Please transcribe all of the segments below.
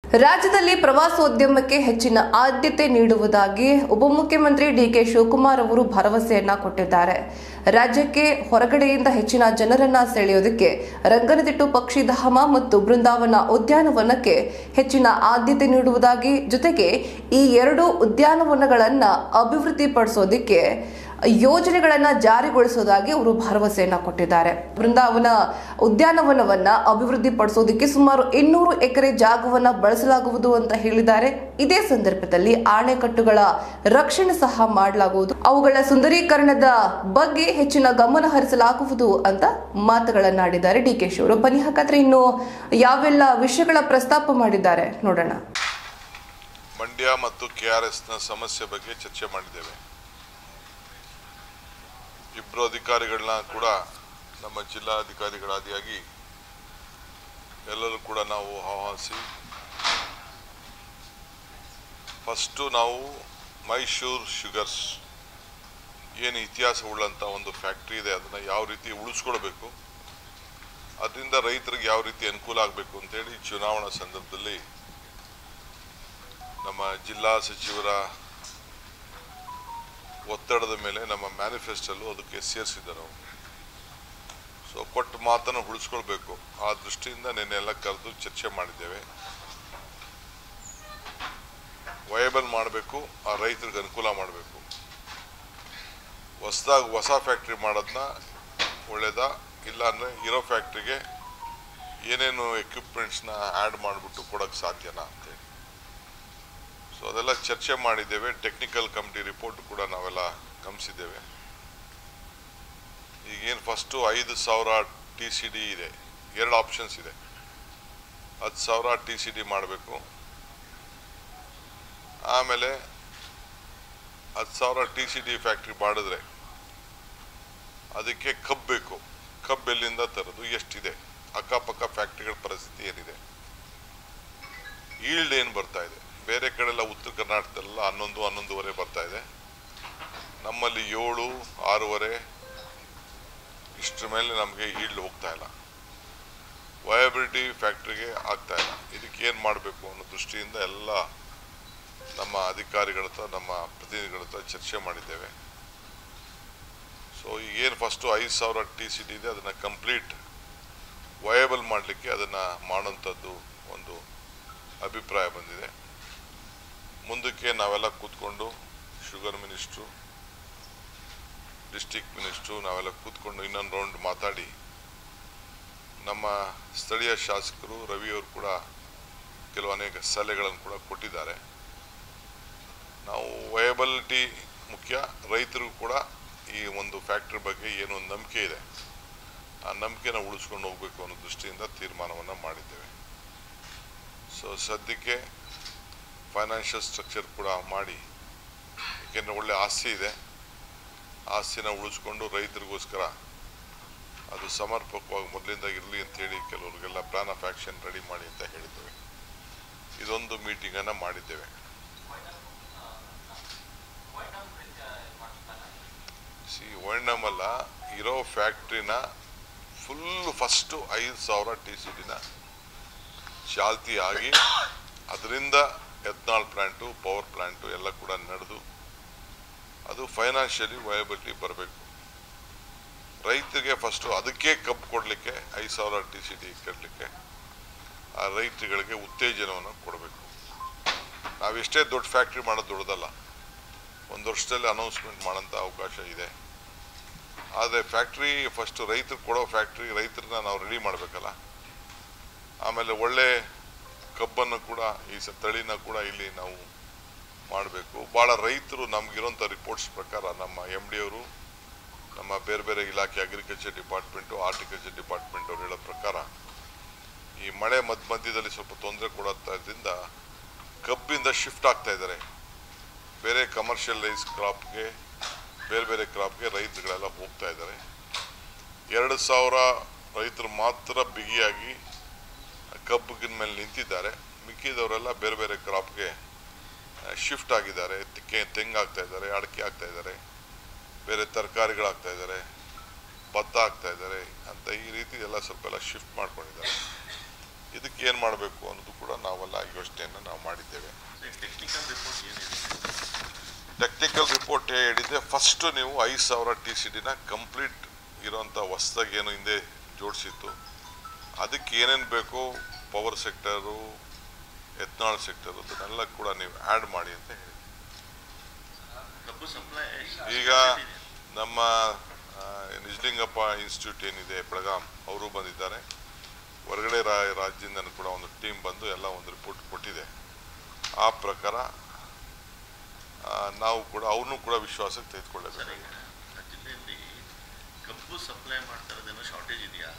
ರಾಜ್ಯದಲ್ಲಿ ಪ್ರವಾಸೋದ್ಯಮಕ್ಕೆ ಹೆಚ್ಚಿನ ಆದ್ಯತೆ ನೀಡುವುದಾಗಿ ಉಪಮುಖ್ಯಮಂತ್ರಿ ಡಿಕೆ ಶಿವಕುಮಾರ್ ಅವರು ಭರವಸೆಯನ್ನ ಕೊಟ್ಟಿದ್ದಾರೆ ರಾಜ್ಯಕ್ಕೆ ಹೊರಗಡೆಯಿಂದ ಹೆಚ್ಚಿನ ಜನರನ್ನ ಸೆಳೆಯೋದಕ್ಕೆ ರಂಗನತಿಟ್ಟು ಪಕ್ಷಿಧಾಮ ಮತ್ತು ಬೃಂದಾವನ ಉದ್ಯಾನವನಕ್ಕೆ ಹೆಚ್ಚಿನ ಆದ್ಯತೆ ನೀಡುವುದಾಗಿ ಜೊತೆಗೆ ಈ ಎರಡು ಉದ್ಯಾನವನಗಳನ್ನ ಅಭಿವೃದ್ಧಿಪಡಿಸೋದಕ್ಕೆ ಯೋಜನೆಗಳನ್ನ ಜಾರಿಗೊಳಿಸೋದಾಗಿ ಅವರು ಭರವಸೆಯನ್ನ ಕೊಟ್ಟಿದ್ದಾರೆ ಬೃಂದಾವನ ಉದ್ಯಾನವನವನ್ನ ಅಭಿವೃದ್ಧಿಪಡಿಸೋದಕ್ಕೆ ಸುಮಾರು ಇನ್ನೂರು ಎಕರೆ ಜಾಗವನ್ನ ಬಳಸಲಾಗುವುದು ಅಂತ ಹೇಳಿದ್ದಾರೆ ಇದೇ ಸಂದರ್ಭದಲ್ಲಿ ಆಣೆಕಟ್ಟುಗಳ ರಕ್ಷಣೆ ಸಹ ಮಾಡಲಾಗುವುದು ಅವುಗಳ ಸುಂದರೀಕರಣದ ಬಗ್ಗೆ ಹೆಚ್ಚಿನ ಗಮನ ಹರಿಸಲಾಗುವುದು ಅಂತ ಮಾತುಗಳನ್ನಾಡಿದ್ದಾರೆ ಡಿ ಕೆ ಶಿವರು ಬನ್ನಿ ಹಾಗಾದ್ರೆ ಇನ್ನು ಯಾವೆಲ್ಲ ವಿಷಯಗಳ ಪ್ರಸ್ತಾಪ ಮಾಡಿದ್ದಾರೆ ನೋಡೋಣ ಮಂಡ್ಯ ಮತ್ತು ಕೆ ಆರ್ ಎಸ್ನ ಸಮಸ್ಯೆ ಬಗ್ಗೆ ಚರ್ಚೆ ಮಾಡಿದ್ದೇವೆ ಇಬ್ಬರು ಅಧಿಕಾರಿಗಳನ್ನ ಕೂಡ ನಮ್ಮ ಜಿಲ್ಲಾಧಿಕಾರಿಗಳಾದಿಯಾಗಿ ಎಲ್ಲರೂ ಕೂಡ ನಾವು ಆಹ್ವಾನಿಸಿ ಫಸ್ಟು ನಾವು ಮೈಸೂರು ಶುಗರ್ಸ್ ಏನು ಇತಿಹಾಸ ಉಳ್ಳಂಥ ಒಂದು ಫ್ಯಾಕ್ಟ್ರಿ ಇದೆ ಅದನ್ನು ಯಾವ ರೀತಿ ಉಳಿಸ್ಕೊಳ್ಬೇಕು ಅದರಿಂದ ರೈತರಿಗೆ ಯಾವ ರೀತಿ ಅನುಕೂಲ ಆಗಬೇಕು ಅಂತೇಳಿ ಚುನಾವಣಾ ಸಂದರ್ಭದಲ್ಲಿ ನಮ್ಮ ಜಿಲ್ಲಾ ಸಚಿವರ ಒತ್ತಡದ ಮೇಲೆ ನಮ್ಮ ಮ್ಯಾನಿಫೆಸ್ಟಲ್ಲೂ ಅದಕ್ಕೆ ಸೇರಿಸಿದ್ದೆ ನಾವು ಸೊ ಕೊಟ್ಟ ಮಾತನ್ನು ಉಳಿಸ್ಕೊಳ್ಬೇಕು ಆ ದೃಷ್ಟಿಯಿಂದ ನಿನ್ನೆಲ್ಲ ಕರೆದು ಚರ್ಚೆ ಮಾಡಿದ್ದೇವೆ ವಯಬಲ್ ಮಾಡಬೇಕು ಆ ರೈತರಿಗೆ ಅನುಕೂಲ ಮಾಡಬೇಕು ಹೊಸದಾಗಿ ಹೊಸ ಫ್ಯಾಕ್ಟ್ರಿ ಮಾಡೋದನ್ನ ಒಳ್ಳೇದಾ ಇಲ್ಲ ಅಂದರೆ ಇರೋ ಫ್ಯಾಕ್ಟ್ರಿಗೆ ಏನೇನು ಎಕ್ವಿಪ್ಮೆಂಟ್ಸ್ನ ಆ್ಯಡ್ ಮಾಡಿಬಿಟ್ಟು ಕೊಡೋಕ್ಕೆ ಸಾಧ್ಯನಾ ಅಂತೇಳಿ ಸೊ ಅದೆಲ್ಲ ಚರ್ಚೆ ಮಾಡಿದ್ದೇವೆ ಟೆಕ್ನಿಕಲ್ ಕಮಿಟಿ ರಿಪೋರ್ಟ್ ಕೂಡ ನಾವೆಲ್ಲ ಗಮನಿಸಿದ್ದೇವೆ ಈಗೇನು ಫಸ್ಟು ಐದು ಸಾವಿರ ಟಿ ಸಿ ಡಿ ಇದೆ ಎರಡು ಆಪ್ಷನ್ಸ್ ಇದೆ ಹತ್ತು ಸಾವಿರ ಟಿ ಸಿ ಡಿ ಮಾಡಬೇಕು ಆಮೇಲೆ ಹತ್ತು ಸಾವಿರ ಟಿ ಸಿ ಡಿ ಫ್ಯಾಕ್ಟ್ರಿ ಮಾಡಿದ್ರೆ ಅದಕ್ಕೆ ಕಬ್ಬು ಬೇಕು ಕಬ್ಬು ಎಲ್ಲಿಂದ ತರೋದು ಎಷ್ಟಿದೆ ಅಕ್ಕಪಕ್ಕ ಫ್ಯಾಕ್ಟ್ರಿಗಳ ಪರಿಸ್ಥಿತಿ ಏನಿದೆ ಈಲ್ಡ್ ಏನು ಬರ್ತಾ ಇದೆ ಬೇರೆ ಕಡೆಲ್ಲ ಉತ್ತರ ಕರ್ನಾಟಕದಲ್ಲ ಹನ್ನೊಂದು ಹನ್ನೊಂದುವರೆ ಬರ್ತಾ ಇದೆ ನಮ್ಮಲ್ಲಿ ಏಳು ಆರೂವರೆ ಇಷ್ಟರ ಮೇಲೆ ನಮಗೆ ಈಲ್ಡ್ ಹೋಗ್ತಾ ಇಲ್ಲ ವಯಬಿಲಿಟಿ ಫ್ಯಾಕ್ಟ್ರಿಗೆ ಆಗ್ತಾ ಇಲ್ಲ ಇದಕ್ಕೆ ಏನು ಮಾಡಬೇಕು ಅನ್ನೋ ದೃಷ್ಟಿಯಿಂದ ಎಲ್ಲ ನಮ್ಮ ಅಧಿಕಾರಿಗಳ ಹತ್ರ ನಮ್ಮ ಪ್ರತಿನಿಧಿಗಳ ಹತ್ರ ಚರ್ಚೆ ಮಾಡಿದ್ದೇವೆ ಸೊ ಈಗೇನು ಫಸ್ಟು ಐದು ಸಾವಿರ ಟಿ ಸಿ ಡಿ ಇದೆ ಅದನ್ನು ಕಂಪ್ಲೀಟ್ ವಯಬಲ್ ಮಾಡಲಿಕ್ಕೆ ಅದನ್ನು ಮಾಡೋಂಥದ್ದು ಒಂದು ಅಭಿಪ್ರಾಯ ಬಂದಿದೆ ಮುಂದಕ್ಕೆ ನಾವೆಲ್ಲ ಕೂತ್ಕೊಂಡು ಶುಗರ್ ಮಿನಿಸ್ಟ್ರು ಡಿಸ್ಟಿಕ್ ಮಿನಿಸ್ಟ್ರು ನಾವೆಲ್ಲ ಕೂತ್ಕೊಂಡು ಇನ್ನೊಂದು ರೌಂಡ್ ಮಾತಾಡಿ ನಮ್ಮ ಸ್ಥಳೀಯ ಶಾಸಕರು ರವಿಯವರು ಕೂಡ ಕೆಲವು ಅನೇಕ ಸಲಹೆಗಳನ್ನು ಕೂಡ ಕೊಟ್ಟಿದ್ದಾರೆ ನಾವು ವಯಬಲಿಟಿ ಮುಖ್ಯ ರೈತರಿಗೂ ಕೂಡ ಈ ಒಂದು ಫ್ಯಾಕ್ಟ್ರಿ ಬಗ್ಗೆ ಏನೋ ಒಂದು ನಂಬಿಕೆ ಇದೆ ಆ ನಂಬಿಕೆನ ಉಳಿಸ್ಕೊಂಡು ಹೋಗಬೇಕು ಅನ್ನೋ ದೃಷ್ಟಿಯಿಂದ ತೀರ್ಮಾನವನ್ನು ಮಾಡಿದ್ದೇವೆ ಸೊ ಸದ್ಯಕ್ಕೆ ಫೈನಾನ್ಷಿಯಲ್ ಸ್ಟ್ರಕ್ಚರ್ ಕೂಡ ಮಾಡಿ ಏಕೆಂದರೆ ಒಳ್ಳೆ ಆಸ್ತಿ ಇದೆ ಆಸ್ತಿನ ಉಳಿಸ್ಕೊಂಡು ರೈತರಿಗೋಸ್ಕರ ಅದು ಸಮರ್ಪಕವಾಗಿ ಮೊದಲಿಂದ ಇರಲಿ ಅಂತೇಳಿ ಕೆಲವರಿಗೆಲ್ಲ ಪ್ಲಾನ್ ಆಫ್ ಆ್ಯಕ್ಷನ್ ರೆಡಿ ಮಾಡಿ ಅಂತ ಹೇಳಿದ್ದೇವೆ ಇದೊಂದು ಮೀಟಿಂಗನ್ನು ಮಾಡಿದ್ದೇವೆ ಸಿ ಅಲ್ಲ ಇರೋ ಫ್ಯಾಕ್ಟ್ರಿನ ಫುಲ್ ಫಸ್ಟು ಐದು ಸಾವಿರ ಟಿ ಸಿ ಡಿನ ಚಾಲ್ತಿ ಆಗಿ ಅದರಿಂದ ಎಥನಾಲ್ ಪ್ಲ್ಯಾಂಟು ಪವರ್ ಪ್ಲ್ಯಾಂಟು ಎಲ್ಲ ಕೂಡ ನಡೆದು ಅದು ಫೈನಾನ್ಷಿಯಲಿ ವಯಬಿಲಿಟಿ ಬರಬೇಕು ರೈತರಿಗೆ ಫಸ್ಟು ಅದಕ್ಕೆ ಕಬ್ಬು ಕೊಡಲಿಕ್ಕೆ ಐದು ಸಾವಿರ ಟಿ ಸಿ ಡಿ ಕಟ್ಟಲಿಕ್ಕೆ ಆ ರೈತರುಗಳಿಗೆ ಉತ್ತೇಜನವನ್ನು ಕೊಡಬೇಕು ನಾವೆಷ್ಟೇ ದೊಡ್ಡ ಫ್ಯಾಕ್ಟ್ರಿ ಮಾಡೋದು ದೊಡ್ಡದಲ್ಲ ಒಂದು ವರ್ಷದಲ್ಲಿ ಅನೌನ್ಸ್ಮೆಂಟ್ ಮಾಡೋಂಥ ಅವಕಾಶ ಇದೆ ಆದರೆ ಫ್ಯಾಕ್ಟ್ರಿ ಫಸ್ಟ್ ರೈತರು ಕೊಡೋ ಫ್ಯಾಕ್ಟ್ರಿ ರೈತರನ್ನ ನಾವು ರೆಡಿ ಮಾಡಬೇಕಲ್ಲ ಆಮೇಲೆ ಒಳ್ಳೆ ಕಬ್ಬನ್ನು ಕೂಡ ಈ ಸ ತಳಿನ ಕೂಡ ಇಲ್ಲಿ ನಾವು ಮಾಡಬೇಕು ಭಾಳ ರೈತರು ನಮಗಿರೋಂಥ ರಿಪೋರ್ಟ್ಸ್ ಪ್ರಕಾರ ನಮ್ಮ ಎಮ್ ಡಿ ಅವರು ನಮ್ಮ ಬೇರೆ ಬೇರೆ ಇಲಾಖೆ ಅಗ್ರಿಕಲ್ಚರ್ ಡಿಪಾರ್ಟ್ಮೆಂಟು ಆರ್ಟಿಕಲ್ಚರ್ ಡಿಪಾರ್ಟ್ಮೆಂಟ್ ಅವ್ರು ಹೇಳೋ ಪ್ರಕಾರ ಈ ಮಳೆ ಮಧ್ಯ ಮಧ್ಯದಲ್ಲಿ ಸ್ವಲ್ಪ ತೊಂದರೆ ಕೊಡೋದ್ರಿಂದ ಕಬ್ಬಿಂದ ಶಿಫ್ಟ್ ಆಗ್ತಾ ಇದ್ದಾರೆ ಬೇರೆ ಕಮರ್ಷಿಯಲೈಸ್ ಕ್ರಾಪ್ಗೆ ಬೇರೆ ಬೇರೆ ಕ್ರಾಪ್ಗೆ ರೈತರುಗಳೆಲ್ಲ ಹೋಗ್ತಾ ಇದ್ದಾರೆ ಎರಡು ಸಾವಿರ ರೈತರು ಮಾತ್ರ ಬಿಗಿಯಾಗಿ ಕಬ್ಬಿನ ಮೇಲೆ ನಿಂತಿದ್ದಾರೆ ಮಿಕ್ಕಿದವರೆಲ್ಲ ಬೇರೆ ಬೇರೆ ಕ್ರಾಪ್ಗೆ ಶಿಫ್ಟ್ ಆಗಿದ್ದಾರೆ ತೆಕ್ಕೆ ತೆಂಗು ಆಗ್ತಾ ಇದ್ದಾರೆ ಅಡಿಕೆ ಆಗ್ತಾ ಇದ್ದಾರೆ ಬೇರೆ ತರಕಾರಿಗಳಾಗ್ತಾ ಇದ್ದಾರೆ ಭತ್ತ ಆಗ್ತಾ ಇದ್ದಾರೆ ಅಂತ ಈ ರೀತಿ ಎಲ್ಲ ಸ್ವಲ್ಪ ಎಲ್ಲ ಶಿಫ್ಟ್ ಮಾಡ್ಕೊಂಡಿದ್ದಾರೆ ಇದಕ್ಕೆ ಏನು ಮಾಡಬೇಕು ಅನ್ನೋದು ಕೂಡ ನಾವೆಲ್ಲ ಯೋಚನೆ ಟೆಕ್ನಿಕಲ್ ರಿಪೋರ್ಟ್ ಹೇಳಿದ್ದೆ ಫಸ್ಟು ನೀವು ಐದು ಸಾವಿರ ಟಿ ಸಿ ಡಿನ ಕಂಪ್ಲೀಟ್ ಇರೋಂಥ ಹೊಸ್ದಾಗಿ ಏನು ಹಿಂದೆ ಜೋಡಿಸಿತ್ತು ಅದಕ್ಕೆ ಏನೇನು ಬೇಕೋ ಪವರ್ ಸೆಕ್ಟರು ಎತ್ನಾಳ್ ಸೆಕ್ಟರು ಅದನ್ನೆಲ್ಲ ಕೂಡ ನೀವು ಆ್ಯಡ್ ಮಾಡಿ ಅಂತ ಹೇಳಿ ಕಬ್ಬು ಸಪ್ಲೈ ಈಗ ನಮ್ಮ ಆ, ನಿಜಲಿಂಗಪ್ಪ ಇನ್ಸ್ಟಿಟ್ಯೂಟ್ ಏನಿದೆ ಬೆಳಗಾಂ ಅವರು ಬಂದಿದ್ದಾರೆ ಹೊರಗಡೆ ರಾ ರಾಜ್ಯದಿಂದ ಕೂಡ ಒಂದು ಟೀಮ್ ಬಂದು ಎಲ್ಲ ಒಂದು ರಿಪೋರ್ಟ್ ಕೊಟ್ಟಿದೆ ಆ ಪ್ರಕಾರ ಆ, ನಾವು ಕೂಡ ಅವ್ರನ್ನೂ ಕೂಡ ವಿಶ್ವಾಸಕ್ಕೆ ಸರ್ ತೆಗೆದುಕೊಳ್ಳಬೇಕು ಈಗ ಆ ಜಿಲ್ಲೆಯಲ್ಲಿ ಕಬ್ಬು ಸಪ್ಲೈ ಮಾಡ್ತಾ ಇರೋದೇನೋ ಶಾರ್ಟೇಜ್ ಇದೆಯಾ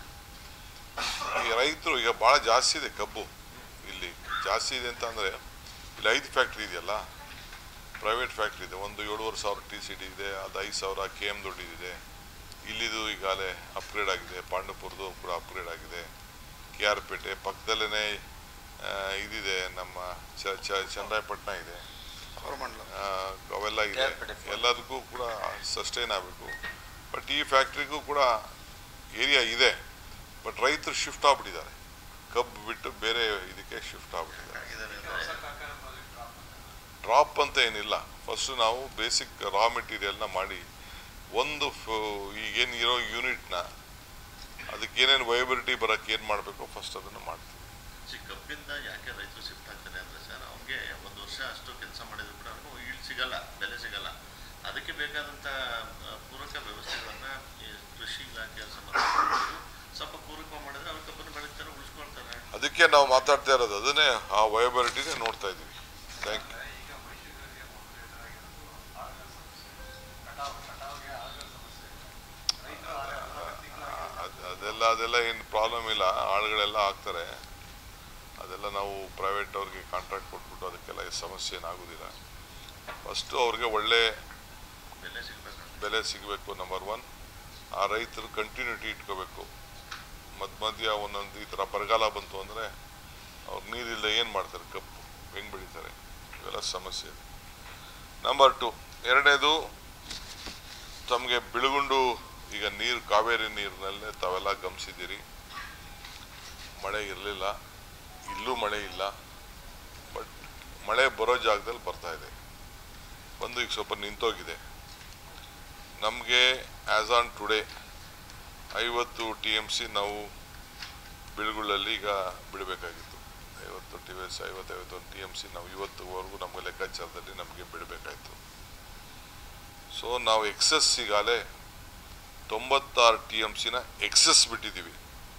ಈ ರೈತರು ಈಗ ಭಾಳ ಜಾಸ್ತಿ ಇದೆ ಕಬ್ಬು ಇಲ್ಲಿ ಜಾಸ್ತಿ ಇದೆ ಅಂತ ಅಂದರೆ ಇಲ್ಲಿ ಐದು ಫ್ಯಾಕ್ಟ್ರಿ ಇದೆಯಲ್ಲ ಪ್ರೈವೇಟ್ ಫ್ಯಾಕ್ಟ್ರಿ ಇದೆ ಒಂದು ಏಳುವರೆ ಸಾವಿರ ಟಿ ಸಿ ಡಿ ಇದೆ ಅದು ಐದು ಸಾವಿರ ಕೆ ಎಮ್ ದೊಡ್ಡದಿದೆ ಇಲ್ಲಿದು ಈಗಾಗಲೇ ಅಪ್ಗ್ರೇಡ್ ಆಗಿದೆ ಪಾಂಡವಪುರದು ಕೂಡ ಅಪ್ಗ್ರೇಡ್ ಆಗಿದೆ ಕೆ ಆರ್ ಪೇಟೆ ಪಕ್ಕದಲ್ಲೇ ಇದಿದೆ ನಮ್ಮ ಚ ಚ ಚನ್ನರಾಯಪಟ್ಟಣ ಇದೆ ಆ, ಅವೆಲ್ಲ ಇದೆ ಎಲ್ಲದಕ್ಕೂ ಕೂಡ ಸಸ್ಟೈನ್ ಆಗಬೇಕು ಬಟ್ ಈ ಫ್ಯಾಕ್ಟ್ರಿಗೂ ಕೂಡ ಏರಿಯಾ ಇದೆ ಬಟ್ ರೈತರು ಶಿಫ್ಟ್ ಆಗ್ಬಿಟ್ಟಿದ್ದಾರೆ ಕಬ್ಬು ಬಿಟ್ಟು ಬೇರೆ ಇದಕ್ಕೆ ಶಿಫ್ಟ್ ಆಗ್ಬಿಟ್ಟಿದ್ದಾರೆ ಇದಾರೆ ಅಂದ್ರೆ ಡ್ರಾಪ್ ಅಂತ ಏನಿಲ್ಲ ಫಸ್ಟ್ ನಾವು ಬೇಸಿಕ್ ರಾ ಮೆಟೀರಿಯಲ್ನ ಮಾಡಿ ಒಂದು ಈಗೇನು ಇರೋ ಯೂನಿಟ್ನ ಅದಕ್ಕೆ ಏನೇನು ವಯಬಿಲಿಟಿ ಬರೋಕ್ಕೆ ಏನು ಮಾಡಬೇಕು ಫಸ್ಟ್ ಅದನ್ನು ಮಾಡ್ತೀವಿ ಸಿ ಕಬ್ಬಿಂದ ಯಾಕೆ ರೈತರು ಶಿಫ್ಟ್ ಆಗ್ತಾರೆ ಅಂದ್ರೆ ಸರ್ ಅವ್ನಿಗೆ ಒಂದು ವರ್ಷ ಅಷ್ಟು ಕೆಲಸ ಮಾಡಿದ್ರು ಕೂಡ ಅವ್ನಿಗೆ ಈಲ್ಡ್ ಸಿಗಲ್ಲ ಬೆಲೆ ಸಿಗಲ್ಲ ಅದಕ್ಕೆ ಬೇಕಾದಂಥ ಆ, ಪೂರಕ ವ್ಯವಸ್ಥೆಗಳನ್ನ ಈ ಕೃಷಿ ಇಲಾಖೆ ಸಂಬಂಧಪಟ್ಟವರು ಸ್ವಲ್ಪ ಪೂರಕ ಮಾಡಿದ್ರೆ ಅವ್ರು ಕಬ್ಬನ್ನು ಬೆಳೀತಾರೆ ಉಳಿಸ್ಕೊಳ್ತಾರೆ ಅದಕ್ಕೆ ನಾವು ಮಾತಾಡ್ತಾ ಇರೋದು ಅದನ್ನೇ ಆ ವಯಬಿಲಿಟಿನೇ ನೋಡ್ತಾ ಇದ್ದೀವಿ ಥ್ಯಾಂಕ್ ಯು ಈಗ ಮೈಸೂರಿಗೆ ಮೊದಲು ಎದುರಾಗಿರೋದು ಆಳುಗಳ ಸಮಸ್ಯೆ ಕಟಾವು ಕಟಾವಿಗೆ ಆಳುಗಳ ಸಮಸ್ಯೆ ರೈತರು ಆದ್ರೆ ಹದಿನಾಲ್ಕು ತಿಂಗಳಾಗಿ ಅದ್- ಅದೆಲ್ಲ ಅದೆಲ್ಲ ಏನು ಪ್ರಾಬ್ಲಮ್ ಇಲ್ಲ ಆಳುಗಳೆಲ್ಲ ಆಗ್ತಾರೆ ಅದೆಲ್ಲ ನಾವು ಪ್ರೈವೇಟ್ ಅವ್ರಿಗೆ ಕಾಂಟ್ರಾಕ್ಟ್ ಕೊಟ್ಬಿಟ್ಟು ಅದಕ್ಕೆಲ್ಲ ಸಮಸ್ಯೆ ಏನಾಗೋದಿಲ್ಲ ಫಸ್ಟು ಅವ್ರಿಗೆ ಒಳ್ಳೆ ಬೆಲೆ ಸಿಗಬೇಕು ಬೆಲೆ ಸಿಗಬೇಕು ನಂಬರ್ ಒನ್ ಆ ರೈತರು ಕಂಟಿನ್ಯೂಟಿ ಇಟ್ಕೋಬೇಕು ಮಧ್ಯ ಮಧ್ಯ ಒಂದೊಂದು ಈ ಥರ ಬರಗಾಲ ಬಂತು ಅಂದರೆ ಅವ್ರು ನೀರಿಲ್ಲದೆ ಏನು ಮಾಡ್ತಾರೆ ಕಬ್ಬು ಹೆಂಗೆ ಬೆಳೀತಾರೆ ಇವೆಲ್ಲ ಸಮಸ್ಯೆ ಇದೆ ನಂಬರ್ ಟು ಎರಡನೇದು ತಮಗೆ ಬಿಳುಗುಂಡು ಈಗ ನೀರು ಕಾವೇರಿ ನೀರಿನಲ್ಲೇ ತಾವೆಲ್ಲ ಗಮನಿಸಿದ್ದೀರಿ ಮಳೆ ಇರಲಿಲ್ಲ ಇಲ್ಲೂ ಮಳೆ ಇಲ್ಲ ಬಟ್ ಮಳೆ ಬರೋ ಜಾಗದಲ್ಲಿ ಬರ್ತಾ ಇದೆ ಬಂದು ಈಗ ಸ್ವಲ್ಪ ನಿಂತೋಗಿದೆ ನಮಗೆ ಆ್ಯಸ್ ಆನ್ ಟುಡೇ ಐವತ್ತು ಟಿ ಎಮ್ ಸಿ ನಾವು ಬಿಳುಗುಳಲ್ಲಿ ಈಗ ಬಿಡಬೇಕಾಗಿತ್ತು ಐವತ್ತು ಟಿ ಎಸ್ ಐವತ್ತೈವತ್ತೊಂದು ಟಿ ಎಮ್ ಸಿ ನಾವು ಇವತ್ತುವರೆಗೂ ನಮಗೆ ಲೆಕ್ಕಾಚಾರದಲ್ಲಿ ನಮಗೆ ಬಿಡಬೇಕಾಯಿತು ಸೊ ನಾವು ಎಕ್ಸಸ್ ಈಗಾಗಲೇ ತೊಂಬತ್ತಾರು ಟಿ ಎಮ್ ಸಿನ ಎಕ್ಸಸ್ ಬಿಟ್ಟಿದ್ದೀವಿ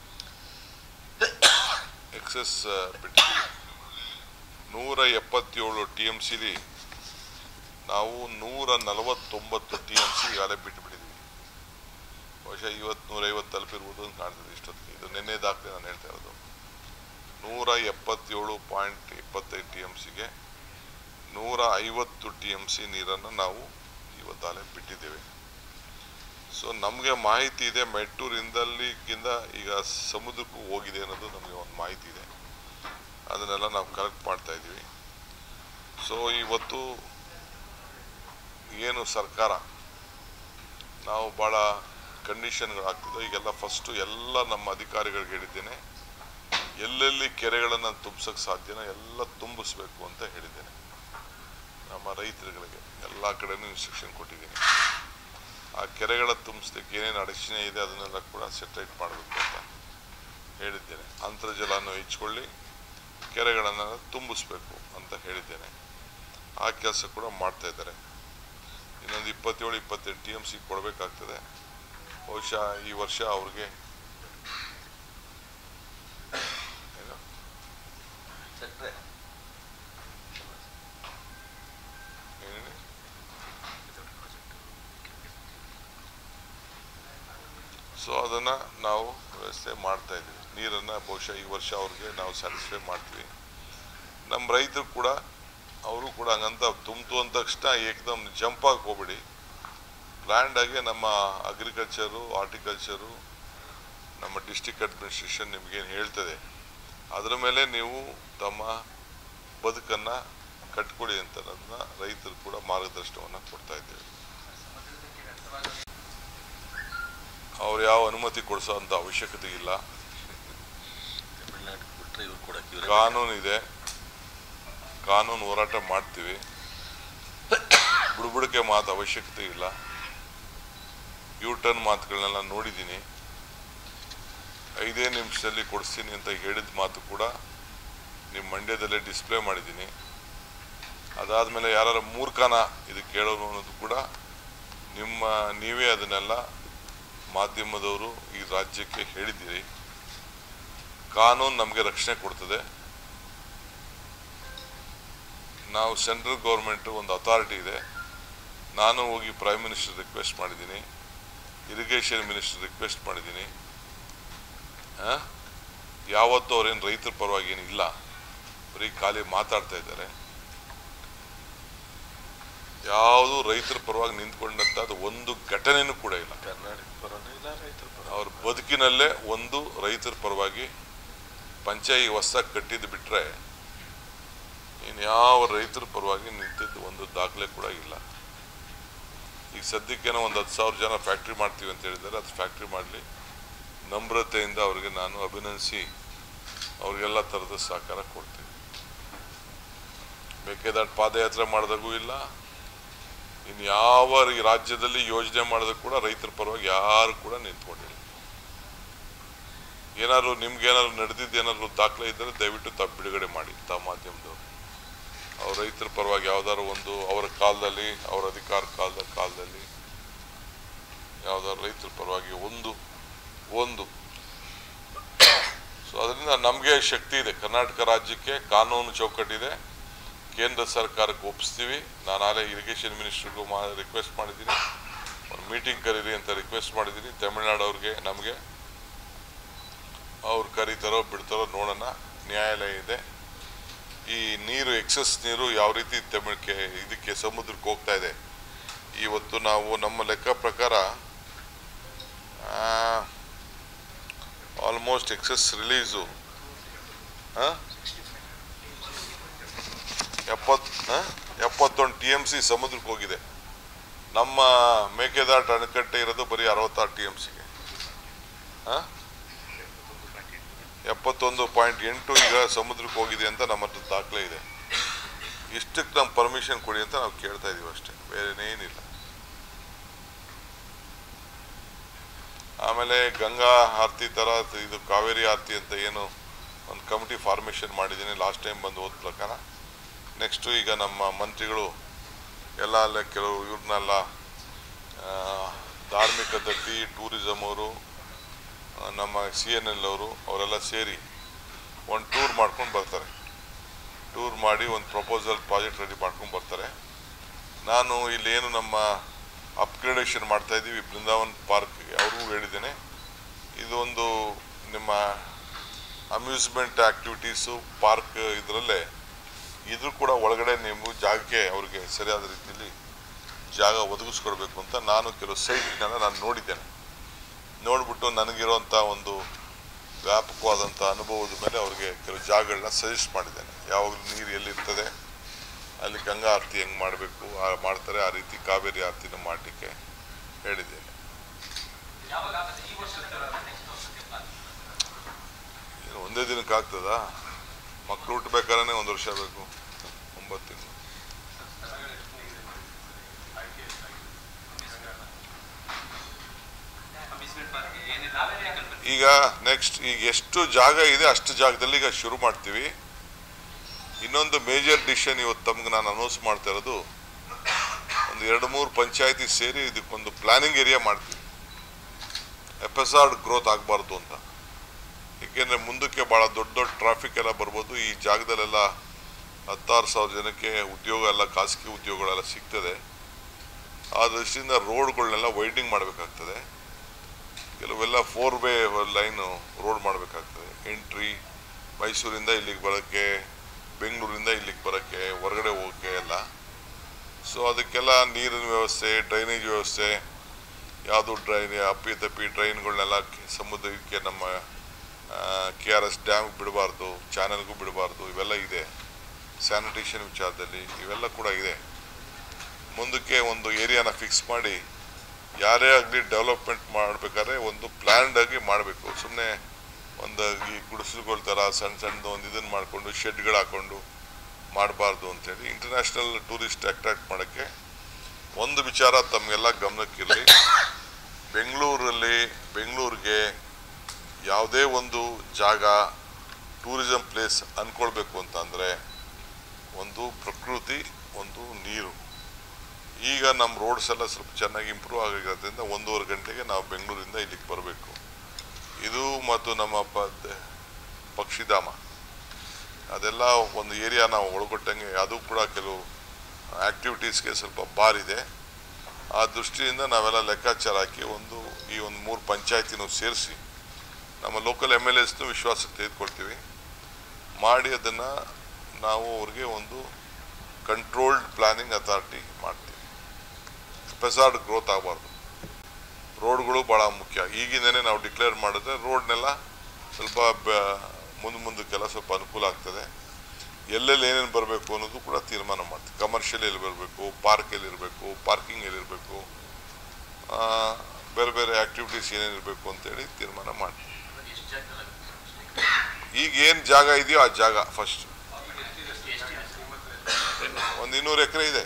ಎಕ್ಸಸ್ ಬಿಟ್ಟಿದ್ದೀವಿ ನೂರ ಎಪ್ಪತ್ತೇಳು ಟಿ ಎಮ್ ಸಿಲಿ ನಾವು ನೂರ ನಲವತ್ತೊಂಬತ್ತು ಟಿ ಎಮ್ ಸಿ ಈಗಾಗಲೇ ಬಿಟ್ಟುಬಿಟ್ಟಿದ್ದೀವಿ ಬಹುಶಃ ಇವತ್ತು ನೂರೈವತ್ತು ತಲುಪಿರ್ಬೋದು ಅಂತ ಕಾಣ್ತದೆ ಇಷ್ಟೊತ್ತಿಗೆ ಇದು ನಿನ್ನೆ ದಾಖಲೆ ನಾನು ಹೇಳ್ತಾ ಇರೋದು ನೂರ ಎಪ್ಪತ್ತೇಳು ಪಾಯಿಂಟ್ ಇಪ್ಪತ್ತೈದು ಟಿ ಎಮ್ ಸಿಗೆ ನೂರ ಐವತ್ತು ಟಿ ಎಮ್ ಸಿ ನೀರನ್ನು ನಾವು ಇವತ್ತಾಲೆ ಬಿಟ್ಟಿದ್ದೇವೆ ಸೊ ನಮಗೆ ಮಾಹಿತಿ ಇದೆ ಮೆಟ್ಟೂರಿಂದಲ್ಲಿಗಿಂತ ಈಗ ಸಮುದ್ರಕ್ಕೂ ಹೋಗಿದೆ ಅನ್ನೋದು ನಮಗೆ ಒಂದು ಮಾಹಿತಿ ಇದೆ ಅದನ್ನೆಲ್ಲ ನಾವು ಕಲೆಕ್ಟ್ ಮಾಡ್ತಾ ಇದ್ದೀವಿ ಸೊ ಇವತ್ತು ಏನು ಸರ್ಕಾರ ನಾವು ಭಾಳ ಕಂಡೀಷನ್ಗಳಾಗ್ತದೆ ಈಗೆಲ್ಲ ಫಸ್ಟು ಎಲ್ಲ ನಮ್ಮ ಅಧಿಕಾರಿಗಳಿಗೆ ಹೇಳಿದ್ದೇನೆ ಎಲ್ಲೆಲ್ಲಿ ಕೆರೆಗಳನ್ನು ತುಂಬಿಸೋಕ್ಕೆ ಸಾಧ್ಯನೋ ಎಲ್ಲ ತುಂಬಿಸ್ಬೇಕು ಅಂತ ಹೇಳಿದ್ದೇನೆ ನಮ್ಮ ರೈತರುಗಳಿಗೆ ಎಲ್ಲ ಕಡೆನೂ ಇನ್ಸ್ಟ್ರಕ್ಷನ್ ಕೊಟ್ಟಿದ್ದೀನಿ ಆ ಕೆರೆಗಳ ತುಂಬಿಸ್ಲಿಕ್ಕೆ ಏನೇನು ಅಡಚಣೆ ಇದೆ ಅದನ್ನೆಲ್ಲ ಕೂಡ ಸೆಟ್ರೇಟ್ ಮಾಡಬೇಕು ಅಂತ ಹೇಳಿದ್ದೇನೆ ಅಂತರ್ಜಲವನ್ನು ಹೆಚ್ಚಿಕೊಳ್ಳಿ ಕೆರೆಗಳನ್ನು ತುಂಬಿಸ್ಬೇಕು ಅಂತ ಹೇಳಿದ್ದೇನೆ ಆ ಕೆಲಸ ಕೂಡ ಮಾಡ್ತಾ ಇದ್ದಾರೆ ಇನ್ನೊಂದು ಇಪ್ಪತ್ತೇಳು ಇಪ್ಪತ್ತೆಂಟು ಟಿ ಎಮ್ ಸಿ ಕೊಡಬೇಕಾಗ್ತದೆ ಬಹುಶಃ ಈ ವರ್ಷ ಅವ್ರಿಗೆ ಏನು? ಏನ್ ಹೇಳಿ? ಸೊ ಅದನ್ನು ನಾವು ವ್ಯವಸ್ಥೆ ಮಾಡ್ತಾ ಇದ್ದೀವಿ ನೀರನ್ನು ಬಹುಶಃ ಈ ವರ್ಷ ಅವ್ರಿಗೆ ನಾವು ಸ್ಯಾಟಿಸ್ಫೈ ಮಾಡ್ತೀವಿ ನಮ್ಮ ರೈತರು ಕೂಡ ಅವರು ಕೂಡ ಹಂಗಂತ ತುಂಬಿತು ಅಂದ ತಕ್ಷಣ ಏಕದಮ್ ಜಂಪ್ ಆಗಿ ಹೋಗ್ಬಿಡಿ ಪ್ಲ್ಯಾಂಡ್ ಆಗಿ ನಮ್ಮ ಅಗ್ರಿಕಲ್ಚರು ಹಾರ್ಟಿಕಲ್ಚರು ನಮ್ಮ ಡಿಸ್ಟಿಕ್ ಅಡ್ಮಿನಿಸ್ಟ್ರೇಷನ್ ನಿಮಗೇನು ಹೇಳ್ತದೆ ಅದರ ಮೇಲೆ ನೀವು ತಮ್ಮ ಬದುಕನ್ನು ಕಟ್ಕೊಳ್ಳಿ ಅಂತ ಅದನ್ನ ರೈತರು ಕೂಡ ಮಾರ್ಗದರ್ಶನವನ್ನು ಕೊಡ್ತಾ ಇದ್ದೇವೆ ಸಮುದ್ರಕ್ಕೆ ವ್ಯರ್ಥವಾದ ಅವ್ರು ಯಾವ ಅನುಮತಿ ಕೊಡಿಸೋ ಅಂಥ ಅವಶ್ಯಕತೆ ಇಲ್ಲ ತಮಿಳ್ನಾಡು ಬಿಟ್ಟರೆ ಇವ್ರು ಕೊಡಕ್ಕೆ ಇವ್ರೆ ಕಾನೂನು ಇದೆ ಕಾನೂನು ಹೋರಾಟ ಮಾಡ್ತೀವಿ ಬುಡಬುಡಕೆ ಮಾತು ಅವಶ್ಯಕತೆ ಇಲ್ಲ ಯೂ ಟರ್ನ್ ಮಾತುಗಳನ್ನೆಲ್ಲ ನೋಡಿದ್ದೀನಿ ಐದೇ ನಿಮಿಷದಲ್ಲಿ ಕೊಡಿಸ್ತೀನಿ ಅಂತ ಹೇಳಿದ ಮಾತು ಕೂಡ ನಿಮ್ಮ ಮಂಡ್ಯದಲ್ಲೇ ಡಿಸ್ಪ್ಲೇ ಮಾಡಿದ್ದೀನಿ ಅದಾದಮೇಲೆ ಯಾರು ಮೂರ್ಖನ ಇದು ಕೇಳೋರು ಅನ್ನೋದು ಕೂಡ ನಿಮ್ಮ ನೀವೇ ಅದನ್ನೆಲ್ಲ ಮಾಧ್ಯಮದವರು ಈ ರಾಜ್ಯಕ್ಕೆ ಹೇಳಿದ್ದೀರಿ ಕಾನೂನು ನಮಗೆ ರಕ್ಷಣೆ ಕೊಡ್ತದೆ ನಾವು ಸೆಂಟ್ರಲ್ ಗೌರ್ಮೆಂಟ್ ಒಂದು ಅಥಾರಿಟಿ ಇದೆ ನಾನು ಹೋಗಿ ಪ್ರೈಮ್ ಮಿನಿಸ್ಟರ್ ರಿಕ್ವೆಸ್ಟ್ ಮಾಡಿದ್ದೀನಿ ಇರಿಗೇಷನ್ ಮಿನಿಸ್ಟರ್ ರಿಕ್ವೆಸ್ಟ್ ಮಾಡಿದ್ದೀನಿ ಆ? ಯಾವತ್ತೂ ಅವ್ರೇನು ರೈತರ ಪರವಾಗಿ ಏನಿಲ್ಲ ಬರೀ ಖಾಲಿ ಮಾತಾಡ್ತಾ ಇದ್ದಾರೆ ಯಾವುದು ರೈತರ ಪರವಾಗಿ ನಿಂತ್ಕೊಂಡಂತದ್ದು ಒಂದು ಘಟನೆನೂ ಕೂಡ ಇಲ್ಲ ಕರ್ನಾಟಕ ಪರನೇ ಇಲ್ಲ ರೈತರ ಪರ ಅವ್ರ ಬದುಕಿನಲ್ಲೇ ಒಂದು ರೈತರ ಪರವಾಗಿ ಪಂಚಾಯಿ ಹೊಸ ಕಟ್ಟಿದ್ದು ಬಿಟ್ರೆ ಇನ್ಯಾವ ರೈತರ ಪರವಾಗಿ ನಿಂತಿದ್ದು ಒಂದು ದಾಖಲೆ ಕೂಡ ಇಲ್ಲ ಈಗ ಸದ್ಯಕ್ಕೇನೋ ಒಂದು ಹತ್ತು ಸಾವಿರ ಜನ ಫ್ಯಾಕ್ಟ್ರಿ ಮಾಡ್ತೀವಿ ಅಂತ ಹೇಳಿದ್ದಾರೆ ಅದು ಫ್ಯಾಕ್ಟ್ರಿ ಮಾಡಲಿ ನಮ್ರತೆಯಿಂದ ಅವ್ರಿಗೆ ನಾನು ಅಭಿನಂದಿಸಿ ಅವ್ರಿಗೆಲ್ಲ ಥರದ ಸಹಕಾರ ಕೊಡ್ತೀನಿ ಮೇಕೆದಾಟು ಪಾದಯಾತ್ರೆ ಮಾಡಿದಾಗೂ ಇಲ್ಲ ಇನ್ನು ಯಾವ ಈ ರಾಜ್ಯದಲ್ಲಿ ಯೋಜನೆ ಮಾಡಿದ್ರು ಕೂಡ ರೈತರ ಪರವಾಗಿ ಯಾರು ಕೂಡ ನಿಂತ್ಕೊಂಡಿಲ್ಲ ಏನಾದ್ರು ನಿಮ್ಗೆ ಏನಾದ್ರು ನಡೆದಿದ್ದು ಏನಾದ್ರು ದಾಖಲೆ ಇದ್ದರೆ ದಯವಿಟ್ಟು ತಾವು ಬಿಡುಗಡೆ ಮಾಡಿ ತಾವು ಮಾಧ್ಯಮದವರು ಅವ್ರ ರೈತರ ಪರವಾಗಿ ಯಾವ್ದಾದ್ರು ಒಂದು ಅವರ ಕಾಲದಲ್ಲಿ ಅವರ ಅಧಿಕಾರ ಕಾಲದ ಕಾಲದಲ್ಲಿ ಯಾವ್ದಾದ್ರು ರೈತರ ಪರವಾಗಿ ಒಂದು ಒಂದು ಸೊ ಅದರಿಂದ ನಮಗೆ ಶಕ್ತಿ ಇದೆ ಕರ್ನಾಟಕ ರಾಜ್ಯಕ್ಕೆ ಕಾನೂನು ಚೌಕಟ್ಟಿದೆ ಕೇಂದ್ರ ಸರ್ಕಾರಕ್ಕೆ ಒಪ್ಪಿಸ್ತೀವಿ ನಾನು ಆಲೇ ಇರಿಗೇಷನ್ ಮಿನಿಸ್ಟ್ರಿಗೂ ಮಾ ರಿಕ್ವೆಸ್ಟ್ ಮಾಡಿದ್ದೀನಿ ಒಂದು ಮೀಟಿಂಗ್ ಕರೀರಿ ಅಂತ ರಿಕ್ವೆಸ್ಟ್ ಮಾಡಿದ್ದೀನಿ ತಮಿಳ್ನಾಡು ಅವ್ರಿಗೆ ನಮಗೆ ಅವ್ರು ಕರೀತಾರೋ ಬಿಡ್ತಾರೋ ನೋಡೋಣ ನ್ಯಾಯಾಲಯ ಇದೆ ಈ ನೀರು ಎಕ್ಸಸ್ ನೀರು ಯಾವ ರೀತಿ ತಮಿಳ್ಕೆ ಇದಕ್ಕೆ ಸಮುದ್ರಕ್ಕೆ ಹೋಗ್ತಾ ಇದೆ ಇವತ್ತು ನಾವು ನಮ್ಮ ಲೆಕ್ಕ ಪ್ರಕಾರ ಆಲ್ಮೋಸ್ಟ್ ಎಕ್ಸಸ್ ರಿಲೀಸು ಎಪ್ಪತ್ ಆ? ಎಪ್ಪತ್ತೊಂದು ಟಿ ಎಮ್ ಸಿ ಸಮುದ್ರಕ್ಕೆ ಹೋಗಿದೆ ನಮ್ಮ ಮೇಕೆದಾಟು ಅಣೆಕಟ್ಟೆ ಇರೋದು ಬರೀ ಅರವತ್ತಾರು ಟಿ ಎಮ್ ಸಿಗೆ ಎಪ್ಪತ್ತೊಂದು ಪಾಯಿಂಟ್ ಎಂಟು ಈಗ ಸಮುದ್ರಕ್ಕೆ ಹೋಗಿದೆ ಅಂತ ನಮ್ಮ ಹತ್ರ ದಾಖಲೆ ಇದೆ ಇಷ್ಟಕ್ಕೆ ನಮ್ಮ ಪರ್ಮಿಷನ್ ಕೊಡಿ ಅಂತ ನಾವು ಕೇಳ್ತಾ ಇದೀವಿ ಅಷ್ಟೇ ಬೇರೆನೇನಿಲ್ಲ ಆಮೇಲೆ ಗಂಗಾ ಆರತಿ ಥರ ಇದು ಕಾವೇರಿ ಆರತಿ ಅಂತ ಏನು ಒಂದು ಕಮಿಟಿ ಫಾರ್ಮೇಷನ್ ಮಾಡಿದ್ದೀನಿ ಲಾಸ್ಟ್ ಟೈಮ್ ಬಂದು ಹೋದ ಪ್ರಕಾರ ನೆಕ್ಸ್ಟು ಈಗ ನಮ್ಮ ಮಂತ್ರಿಗಳು ಎಲ್ಲ ಅಲ್ಲೇ ಕೆಲವು ಇವ್ರನ್ನೆಲ್ಲ ಆ, ಧಾರ್ಮಿಕ ದತ್ತಿ ಟೂರಿಸಮ್ ಅವರು ಆ, ನಮ್ಮ ಸಿ ಎನ್ ಎಲ್ ಅವರು ಅವರೆಲ್ಲ ಸೇರಿ ಒಂದು ಟೂರ್ ಮಾಡ್ಕೊಂಡು ಬರ್ತಾರೆ ಟೂರ್ ಮಾಡಿ ಒಂದು ಪ್ರಪೋಸಲ್ ಪ್ರಾಜೆಕ್ಟ್ ರೆಡಿ ಮಾಡ್ಕೊಂಡು ಬರ್ತಾರೆ ನಾನು ಇಲ್ಲೇನು ನಮ್ಮ ಅಪ್ಗ್ರೇಡೇಷನ್ ಮಾಡ್ತಾ ಇದ್ದೀವಿ ಬೃಂದಾವನ್ ಪಾರ್ಕ್ಗೆ ಅವ್ರಿಗೂ ಹೇಳಿದ್ದೇನೆ ಇದೊಂದು ನಿಮ್ಮ ಅಮ್ಯೂಸ್ಮೆಂಟ್ ಆಕ್ಟಿವಿಟೀಸು ಪಾರ್ಕ್ ಇದರಲ್ಲೇ ಇದ್ರ ಕೂಡ ಒಳಗಡೆ ನೀವು ಜಾಗಕ್ಕೆ ಅವ್ರಿಗೆ ಸರಿಯಾದ ರೀತಿಯಲ್ಲಿ ಜಾಗ ಒದಗಿಸ್ಕೊಡ್ಬೇಕು ಅಂತ ನಾನು ಕೆಲವು ಸೈಟ್ನೆಲ್ಲ ನಾನು ನೋಡಿದ್ದೇನೆ ನೋಡ್ಬಿಟ್ಟು ನನಗಿರೋಂಥ ಒಂದು ವ್ಯಾಪಕವಾದಂಥ ಅನುಭವದ ಮೇಲೆ ಅವ್ರಿಗೆ ಕೆಲವು ಜಾಗಗಳನ್ನ ಸಜೆಸ್ಟ್ ಮಾಡಿದ್ದೇನೆ ಯಾವಾಗಲೂ ನೀರು ಎಲ್ಲಿರ್ತದೆ ಅಲ್ಲಿ ಗಂಗಾ ಆರತಿ ಹೆಂಗೆ ಮಾಡಬೇಕು ಮಾಡ್ತಾರೆ ಆ ರೀತಿ ಕಾವೇರಿ ಆರತಿನ ಮಾಡಲಿಕ್ಕೆ ಹೇಳಿದ್ದೇನೆ ಯಾವಾಗ ಆಗುತ್ತೆ ಈ ವರ್ಷದ ನೆಕ್ಸ್ಟ್ ವರ್ಷಕ್ಕೆ ಪ್ಲಾನ್ ಏನು ಒಂದೇ ದಿನಕ್ಕೆ ಆಗ್ತದಾ ಮಕ್ಕಳು ಹುಟ್ಟಬೇಕಾದ್ರೆ ಒಂದು ವರ್ಷ ಬೇಕು ಒಂಬತ್ತು ತಿಂಗಳು ಅಮ್ಯೂಸ್ಮೆಂಟ್ ಪಾರ್ಕ್ ಏನಿಲ್ಲ ವೆಹಿಕಲ್ ಈಗ ನೆಕ್ಸ್ಟ್ ಈಗ ಎಷ್ಟು ಜಾಗ ಇದೆ ಅಷ್ಟು ಜಾಗದಲ್ಲಿ ಈಗ ಶುರು ಮಾಡ್ತೀವಿ ಇನ್ನೊಂದು ಮೇಜರ್ ಡಿಸಿಷನ್ ಇವತ್ತು ತಮ್ಗೆ ನಾನು ಅನೌನ್ಸ್ ಮಾಡ್ತಾ ಇರೋದು ಒಂದು ಎರಡು ಮೂರು ಪಂಚಾಯತಿ ಸೇರಿ ಇದಕ್ಕೊಂದು ಪ್ಲಾನಿಂಗ್ ಏರಿಯಾ ಮಾಡ್ತೀವಿ ಎಫ್ ಗ್ರೋತ್ ಆಗಬಾರ್ದು ಅಂತ ಏಕೆಂದರೆ ಮುಂದಕ್ಕೆ ಭಾಳ ದೊಡ್ಡ ದೊಡ್ಡ ಟ್ರಾಫಿಕ್ ಎಲ್ಲ ಬರ್ಬೋದು ಈ ಜಾಗದಲ್ಲೆಲ್ಲ ಹತ್ತಾರು ಸಾವಿರ ಜನಕ್ಕೆ ಉದ್ಯೋಗ ಎಲ್ಲ ಖಾಸಗಿ ಉದ್ಯೋಗಗಳೆಲ್ಲ ಸಿಗ್ತದೆ ಆ ದೃಷ್ಟಿಯಿಂದ ರೋಡ್ಗಳನ್ನೆಲ್ಲ ವೈಡಿಂಗ್ ಮಾಡಬೇಕಾಗ್ತದೆ ಕೆಲವೆಲ್ಲ ಫೋರ್ ವೇ ಲೈನು ರೋಡ್ ಮಾಡಬೇಕಾಗ್ತದೆ ಎಂಟ್ರಿ ಮೈಸೂರಿಂದ ಇಲ್ಲಿಗೆ ಬರೋಕ್ಕೆ ಬೆಂಗಳೂರಿಂದ ಇಲ್ಲಿಗೆ ಬರೋಕ್ಕೆ ಹೊರಗಡೆ ಹೋಗೋಕ್ಕೆ ಎಲ್ಲ ಸೊ ಅದಕ್ಕೆಲ್ಲ ನೀರಿನ ವ್ಯವಸ್ಥೆ ಡ್ರೈನೇಜ್ ವ್ಯವಸ್ಥೆ ಯಾವುದು ಡ್ರೈನ್ ಅಪ್ಪಿ ತಪ್ಪಿ ಡ್ರೈನ್ಗಳನ್ನೆಲ್ಲ ಸಮುದ್ರಕ್ಕೆ ನಮ್ಮ ಕೆ ಆರ್ ಎಸ್ ಡ್ಯಾಮ್ಗೆ ಬಿಡಬಾರ್ದು ಚಾನಲ್ಗೂ ಬಿಡಬಾರ್ದು ಇವೆಲ್ಲ ಇದೆ ಸ್ಯಾನಿಟೇಷನ್ ವಿಚಾರದಲ್ಲಿ ಇವೆಲ್ಲ ಕೂಡ ಇದೆ ಮುಂದಕ್ಕೆ ಒಂದು ಏರಿಯಾನ ಫಿಕ್ಸ್ ಮಾಡಿ ಯಾರೇ ಆಗಲಿ ಡೆವಲಪ್ಮೆಂಟ್ ಮಾಡಬೇಕಾದ್ರೆ ಒಂದು ಪ್ಲ್ಯಾನ್ಡ್ ಆಗಿ ಮಾಡಬೇಕು ಸುಮ್ಮನೆ ಒಂದು ಈ ಗುಡಿಸಲುಗಳ ಥರ ಸಣ್ಣ ಸಣ್ಣದು ಒಂದು ಇದನ್ನು ಮಾಡಿಕೊಂಡು ಶೆಡ್ಗಳು ಹಾಕ್ಕೊಂಡು ಮಾಡಬಾರ್ದು ಅಂತೇಳಿ ಇಂಟರ್ನ್ಯಾಷನಲ್ ಟೂರಿಸ್ಟ್ ಅಟ್ರಾಕ್ಟ್ ಮಾಡೋಕ್ಕೆ ಒಂದು ವಿಚಾರ ತಮಗೆಲ್ಲ ಗಮನಕ್ಕಿರಲಿ ಬೆಂಗಳೂರಲ್ಲಿ ಬೆಂಗಳೂರಿಗೆ ಯಾವುದೇ ಒಂದು ಜಾಗ ಟೂರಿಸಂ ಪ್ಲೇಸ್ ಅಂದ್ಕೊಳ್ಬೇಕು ಅಂತಂದರೆ ಒಂದು ಪ್ರಕೃತಿ ಒಂದು ನೀರು ಈಗ ನಮ್ಮ ರೋಡ್ಸ್ ಎಲ್ಲ ಸ್ವಲ್ಪ ಚೆನ್ನಾಗಿ ಇಂಪ್ರೂವ್ ಆಗಿರೋದ್ರಿಂದ ಒಂದೂವರೆ ಗಂಟೆಗೆ ನಾವು ಬೆಂಗಳೂರಿಂದ ಇಲ್ಲಿಗೆ ಬರಬೇಕು ಇದು ಮತ್ತು ನಮ್ಮ ಪ ಪಕ್ಷಿಧಾಮ ಅದೆಲ್ಲ ಒಂದು ಏರಿಯಾ ನಾವು ಒಳಗೊಟ್ಟಂಗೆ ಅದು ಕೂಡ ಕೆಲವು ಆ್ಯಕ್ಟಿವಿಟೀಸ್ಗೆ ಸ್ವಲ್ಪ ಬಾರಿದೆ ಆ ದೃಷ್ಟಿಯಿಂದ ನಾವೆಲ್ಲ ಲೆಕ್ಕಾಚಾರ ಹಾಕಿ ಒಂದು ಈ ಒಂದು ಮೂರು ಪಂಚಾಯತಿನೂ ಸೇರಿಸಿ ನಮ್ಮ ಲೋಕಲ್ ಎಮ್ ಎಲ್ ಎಸ್ನು ವಿಶ್ವಾಸಕ್ಕೆ ತೆಗೆದುಕೊಳ್ತೀವಿ ಮಾಡಿ ಅದನ್ನು ನಾವು ಅವ್ರಿಗೆ ಒಂದು ಕಂಟ್ರೋಲ್ಡ್ ಪ್ಲಾನಿಂಗ್ ಅಥಾರಿಟಿ ಮಾಡ್ತೀವಿ ಪೆಸಾರ್ಡ್ ಗ್ರೋತ್ ಆಗಬಾರ್ದು ರೋಡ್ಗಳು ಭಾಳ ಮುಖ್ಯ ಈಗಿಂದನೇ ನಾವು ಡಿಕ್ಲೇರ್ ಮಾಡಿದ್ರೆ ರೋಡ್ನೆಲ್ಲ ಸ್ವಲ್ಪ ಬ- ಮುಂದೆ ಮುಂದಕ್ಕೆಲ್ಲ ಸ್ವಲ್ಪ ಅನುಕೂಲ ಆಗ್ತದೆ ಎಲ್ಲೆಲ್ಲಿ ಏನೇನು ಬರಬೇಕು ಅನ್ನೋದು ಕೂಡ ತೀರ್ಮಾನ ಮಾಡ್ತೀವಿ ಕಮರ್ಷಿಯಲ್ ಎಲ್ಲಿ ಬರಬೇಕು ಪಾರ್ಕ್ ಎಲ್ಲಿ ಇರಬೇಕು ಪಾರ್ಕಿಂಗ್ ಎಲ್ಲಿರಬೇಕು ಬೇರೆ ಬೇರೆ ಆ್ಯಕ್ಟಿವಿಟೀಸ್ ಏನೇನು ಇರಬೇಕು ಅಂತೇಳಿ ತೀರ್ಮಾನ ಮಾಡ್ತೀವಿ ಈಗ ಏನು ಜಾಗ ಇದೆಯೋ ಆ ಜಾಗ ಫಸ್ಟ್ ಒಂದು ಇನ್ನೂರು ಎಕರೆ ಇದೆ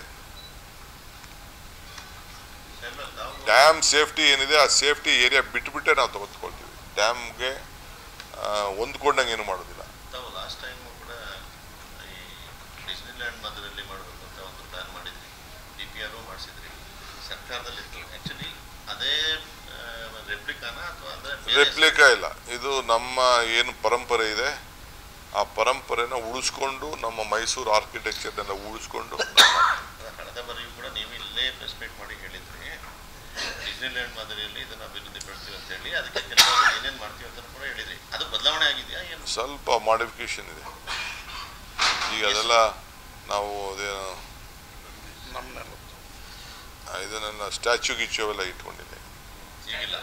ಎಲ್ಲ ನಾವು ಡ್ಯಾಮ್ ಸೇಫ್ಟಿ ಏನಿದೆ ಆ ಸೇಫ್ಟಿ ಏರಿಯಾ ಬಿಟ್ಬಿಟ್ಟೆ ನಾವು ತಗೊಳ್ತೀವಿ ಡ್ಯಾಮ್ಗೆ ಹೊಂದ್ಕೊಂಡಂಗೆ ಏನು ಮಾಡೋದಿಲ್ಲ ತಾವು ಲಾಸ್ಟ್ ಟೈಮ್ ಕೂಡ ಈ ಡಿಸ್ನಿಲ್ಯಾಂಡ್ ಮಧ್ಯದಲ್ಲಿ ಮಾಡಬೇಕು ಅಂತ ಒಂದು ಪ್ಲಾನ್ ಮಾಡಿದ್ರಿ ಡಿ ಪಿ ಆರು ಮಾಡಿಸಿದ್ರಿ ಸರ್ಕಾರದಲ್ಲಿ ಇತ್ತು ಆ್ಯಕ್ಚುಲಿ ಅದೇ ರೆಪ್ಲಿಕಾನ ಅಥವಾ ಅದೇ ಬೇರೆ ರೆಪ್ಲಿಕಾ ಇಲ್ಲ ಇದು ನಮ್ಮ ಏನು ಪರಂಪರೆ ಇದೆ ಆ ಪರಂಪರೆನ ಉಳಿಸ್ಕೊಂಡು ನಮ್ಮ ಮೈಸೂರು ಆರ್ಕಿಟೆಕ್ಚರ್ನೆಲ್ಲ ಉಳಿಸ್ಕೊಂಡು ನಾವು ಮಾಡ್ತೀವಿ. ಕಳೆದ ಬಾರಿಯೂ ಕೂಡ ನೀವು ಇಲ್ಲೇ ಪ್ರೆಸ್ ಮೀಟ್ ಮಾಡಿ ಹೇಳಿದ್ರಿ ಡಿಸ್ನಿಲ್ಯಾಂಡ್ ಮಾದರಿಯಲ್ಲಿ ಇದನ್ನ ಅಭಿವೃದ್ಧಿ ಪಡ್ತೀವಿ ಅಂತ ಹೇಳಿ ಅದಕ್ಕೆ ಕೆಲವರು ಏನೇನು ಮಾಡ್ತೀವಿ ಅಂತ ಕೂಡ ಹೇಳಿದ್ರಿ ಅದು ಬದಲಾವಣೆ ಆಗಿದೆಯಾ ಏನು ಸ್ವಲ್ಪ ಮಾಡಿಫಿಕೇಶನ್ ಇದೆ ಈಗ ಅದೆಲ್ಲ ನಾವು ಅದೇನು ಆ, ಇದನ್ನೆಲ್ಲ ಸ್ಟ್ಯಾಚು ಗಿಚ್ಚು ಅವೆಲ್ಲ ಇಟ್ಕೊಂಡಿದೆ ಈಗಿಲ್ಲ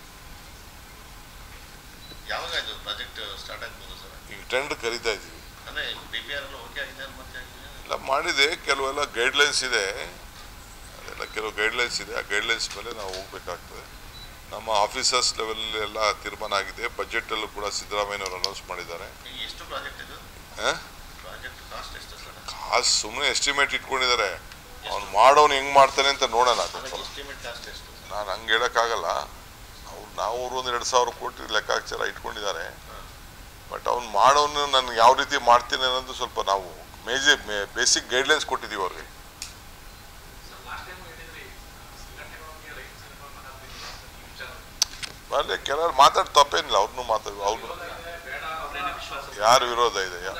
ಯಾವಾಗ ಇದು ಪ್ರಾಜೆಕ್ಟ್ ಸ್ಟಾರ್ಟ್ ಆಗ್ಬೋದು ಸರ್ ಈಗ ಟೆಂಡರ್ ಕರಿತಾ ಇದ್ದೀವಿ ಅಂದ್ರೆ ಡಿ ಪಿ ಆರ್ ಎಲ್ಲ ಓಕೆ ಆಗಿದೆ ಅಂತ ಮತ್ತೆ ಆಗಿದೆ? ಎಲ್ಲ ಮಾಡಿದೆ ಕೆಲವೆಲ್ಲ ಗೈಡ್ಲೈನ್ಸ್ ಇದೆ ಅದೆಲ್ಲ ಕೆಲವು ಗೈಡ್ಲೈನ್ಸ್ ಇದೆ ಆ ಗೈಡ್ಲೈನ್ಸ್ ಮೇಲೆ ನಾವು ಹೋಗ್ಬೇಕಾಗ್ತದೆ ನಮ್ಮ ಆಫೀಸರ್ಸ್ ಲೆವೆಲ್ ಎಲ್ಲ ತೀರ್ಮಾನ ಆಗಿದೆ ಬಜೆಟಲ್ಲೂ ಕೂಡ ಸಿದ್ದರಾಮಯ್ಯನವರು ಅನೌನ್ಸ್ ಮಾಡಿದ್ದಾರೆ ಈಗ ಎಷ್ಟು ಪ್ರಾಜೆಕ್ಟ್ ಇದು ಆ? ಪ್ರಾಜೆಕ್ಟ್ ಕಾಸ್ಟ್ ಎಷ್ಟು ಸರ್ ಕಾಸು ಸುಮ್ಮನೆ ಎಸ್ಟಿಮೇಟ್ ಇಟ್ಕೊಂಡಿದ್ದಾರೆ ಅವ್ನು ಮಾಡೋನು ಹೆಂಗ್ ಮಾಡ್ತಾನೆ ಅಂತ ನೋಡೋಣ ಅದು ಅದಕ್ಕೆ ಎಸ್ಟಿಮೇಟ್ ಕಾಸ್ಟ್ ಎಷ್ಟು ಸರ್ ನಾನು ಹಂಗೆ ಹೇಳೋಕ್ಕಾಗಲ್ಲ ಅವ್ರು ನಾವು ಅವರು ಒಂದು ಎರಡು ಸಾವಿರ ಕೋಟಿ ಲೆಕ್ಕಾಚಾರ ಇಟ್ಕೊಂಡಿದ್ದಾರೆ ಬಟ್ ಅವ್ನು ಮಾಡೋನು ನಾನು ಯಾವ ರೀತಿ ಮಾಡ್ತೀನಿ ಅನ್ನೋದು ಸ್ವಲ್ಪ ನಾವು ಮೇಜೆ ಬೇಸಿಕ್ ಗೈಡ್ಲೈನ್ಸ್ ಕೊಟ್ಟಿದ್ದೀವಿ ಅವ್ರಿಗೆ ಅಲ್ಲೇ ಕೆಲವರು ಮಾತಾಡಿ ತಪ್ಪೇನಿಲ್ಲ ಅವ್ರನ್ನೂ ಮಾತಾಡ ಅವ್ರನ್ನು ಯಾರು ವಿರೋಧ ಇದೆ ಯಾ-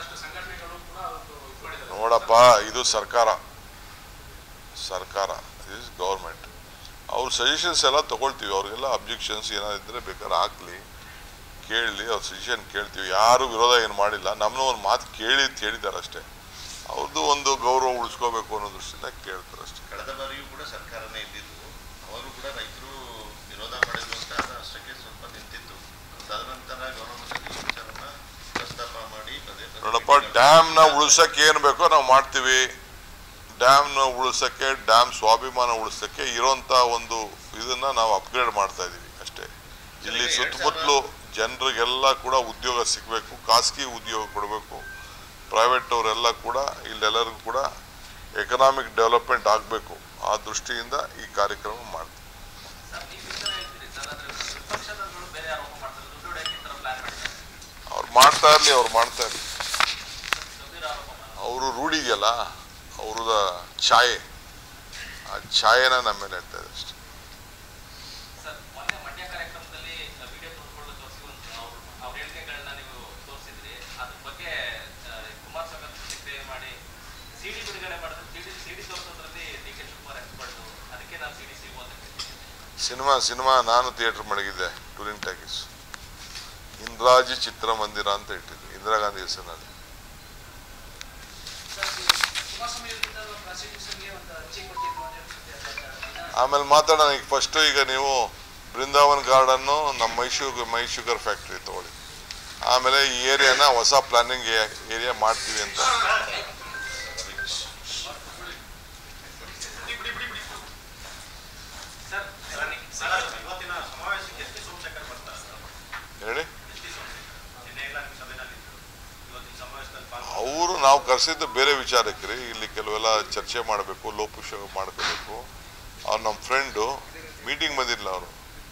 ನೋಡಪ್ಪ ಇದು ಸರ್ಕಾರ ಸರ್ಕಾರ ಇಸ್ ಗೌರ್ಮೆಂಟ್ ಅವ್ರ ಸಜೆಷನ್ಸ್ ಎಲ್ಲ ತಗೊಳ್ತೀವಿ ಅವ್ರಿಗೆಲ್ಲ ಅಬ್ಜೆಕ್ಷನ್ಸ್ ಏನಾದಿದ್ರೆ ಬೇಕಾದ್ರೆ ಹಾಕ್ಲಿ ಕೇಳಲಿ ಅವ್ರ ಸಜೆಷನ್ ಕೇಳ್ತೀವಿ ಯಾರು ವಿರೋಧ ಏನು ಮಾಡಿಲ್ಲ ನಮ್ಮನ್ನ ಒಂದು ಮಾತು ಕೇಳಿ ಅಂತ ಹೇಳಿದ್ದಾರೆ ಅಷ್ಟೇ ಅವ್ರದ್ದು ಒಂದು ಗೌರವ ಉಳಿಸ್ಕೋಬೇಕು ಅನ್ನೋ ದೃಷ್ಟಿಯಿಂದ ಕೇಳ್ತಾರೆ ಅಷ್ಟೇ ಕಳೆದ ಬಾರಿಯೂ ಕೂಡ ಸರ್ಕಾರನೇ ಇದ್ದಿದ್ದು ಅವಾಗೂ ಕೂಡ ರೈತರು ವಿರೋಧ ಮಾಡಿದ್ರು ಅಂತ ಅದು ಅಷ್ಟಕ್ಕೆ ಸ್ವಲ್ಪ ನಿಂತಿತ್ತು ತದನಂತರ ಗೌರವದಲ್ಲಿ ಈ ವಿಚಾರನ ಪ್ರಸ್ತಾಪ ಮಾಡಿ ಪದೇ ಪದೇ ನೋಡಪ್ಪ ಡ್ಯಾಮ್ನ ಉಳಿಸಕ್ಕೆ ಏನು ಬೇಕೋ ನಾವು ಮಾಡ್ತೀವಿ ಡ್ಯಾಮ್ನ ಉಳಿಸಕ್ಕೆ ಡ್ಯಾಮ್ ಸ್ವಾಭಿಮಾನ ಉಳಿಸಕ್ಕೆ ಇರೋಂಥ ಒಂದು ಇದನ್ನ ನಾವು ಅಪ್ಗ್ರೇಡ್ ಮಾಡ್ತಾ ಇದೀವಿ ಅಷ್ಟೇ ಇಲ್ಲಿ ಸುತ್ತಮುತ್ತಲು ಜನರಿಗೆಲ್ಲ ಕೂಡ ಉದ್ಯೋಗ ಸಿಗಬೇಕು ಖಾಸಗಿ ಉದ್ಯೋಗ ಕೊಡಬೇಕು ಪ್ರೈವೇಟ್ ಅವರೆಲ್ಲ ಕೂಡ ಇಲ್ಲೆಲ್ಲರಿಗೂ ಕೂಡ ಎಕನಾಮಿಕ್ ಡೆವಲಪ್ಮೆಂಟ್ ಆಗಬೇಕು ಆ ದೃಷ್ಟಿಯಿಂದ ಈ ಕಾರ್ಯಕ್ರಮ ಮಾಡ್ತೀವಿ ಅವ್ರು ಮಾಡ್ತಾ ಇರಲಿ ಅವ್ರು ಮಾಡ್ತಾ ಇರಲಿ ಅವರು ರೂಢಿ ಇದೆಯಲ್ಲ ಅವ್ರದ ಛಾಯೆ ಆ ಛಾಯೆನ ನಮ್ಮ ಮೇಲೆ ಇಡ್ತಾ ಇದೆ ಅಷ್ಟೇ ಸರ್ ಮೊನ್ನೆ ಮಂಡ್ಯ ಕಾರ್ಯಕ್ರಮದಲ್ಲಿ ವಿಡಿಯೋ ತೋರಿಸ್ಕೊಂಡು ತೋರಿಸಿ ಒಂದು ಅವ್ರ ಅವ್ರ ಹೇಳಿಕೆಗಳನ್ನ ನೀವು ತೋರಿಸಿದ್ರಿ ಅದ್ರ ಬಗ್ಗೆ ಆ, ಕುಮಾರಸ್ವಾಮಿ ಅವರು ಪ್ರತಿಕ್ರಿಯೆ ಮಾಡಿ ಸಿಡಿ ಬಿಡುಗಡೆ ಮಾಡಿದ್ರೆ ಸಿಡಿ ಸಿಡಿ ತೋರಿಸೋದ್ರಲ್ಲಿ ಡಿ ಕೆ ಶಿವಕುಮಾರ್ ಎಕ್ಸ್ಪರ್ಟ್ ಅದಕ್ಕೆ ನಾವು ಸಿಡಿ ಸಿಗು ಅಂತ ಕೇಳಿದ್ವಿ ಸಿನಿಮಾ ಸಿನಿಮಾ ನಾನು ಥಿಯೇಟರ್ ಮಡಗಿದ್ದೆ ಟೂರಿಂಗ್ ಟ್ಯಾಕೀಸ್ ಇಂದ್ರಾಜಿ ಚಿತ್ರಮಂದಿರ ಅಂತ ಇಟ್ಟಿದ್ದೆ ಇಂದಿರಾ ಗಾಂಧಿ ಹೆಸರಿನಲ್ಲಿ ಕುಮಾರಸ್ವಾಮಿ ವಿರುದ್ಧ ಪ್ರಾಸಿಕ್ಯೂಷನ್ಗೆ ಒಂದು ಅರ್ಜಿ ಕೊಟ್ಟಿದ್ರು ಅಂತ ಹೇಳ್ತಿದ್ದೆ ಆಮೇಲೆ ಮಾತಾಡೋಣ ಈಗ ಫಸ್ಟು ಈಗ ನೀವು ಬೃಂದಾವನ್ ಗಾರ್ಡನ್ನು ನಮ್ಮ ಮೈಸೂರು ಮೈ ಶುಗರ್ ಫ್ಯಾಕ್ಟ್ರಿ ತಗೊಳ್ಳಿ ಆಮೇಲೆ ಈ ಏರಿಯಾನ ಹೊಸ ಪ್ಲಾನಿಂಗ್ ಏರಿಯಾ ಮಾಡ್ತೀವಿ ಅಂತ ಸರ್ ಸರ್ ಇವತ್ತಿನ ಸಮಾವೇಶಕ್ಕೆ ಎಸ್ ಟಿ ಸೋಮಶೇಖರ್ ಬರ್ತಾರೆ ಹೇಳಿ ಎಸ್ ಟಿ ಸೋಮಶೇಖರ್ ನಿನ್ನೆ ಎಲ್ಲ ನಿಮ್ಮ ಸಭೆಯಲ್ಲಿ ಇದ್ರು ಇವತ್ತಿನ ಸಮಾವೇಶದಲ್ಲಿ ಪಾಲ್ಗೊಂಡು ಅವರು ನಾವು ಕರೆಸಿದ್ದು ಬೇರೆ ವಿಚಾರಕ್ಕೆ ರೀ ಇಲ್ಲಿ ಕೆಲವೆಲ್ಲ ಚರ್ಚೆ ಮಾಡಬೇಕು ಲೋಪುಷ ಮಾಡ್ಕೋಬೇಕು ಅವ್ರು ನಮ್ಮ ಫ್ರೆಂಡು ಮೀಟಿಂಗ್ ಬಂದಿರಲಿಲ್ಲ ಅವರು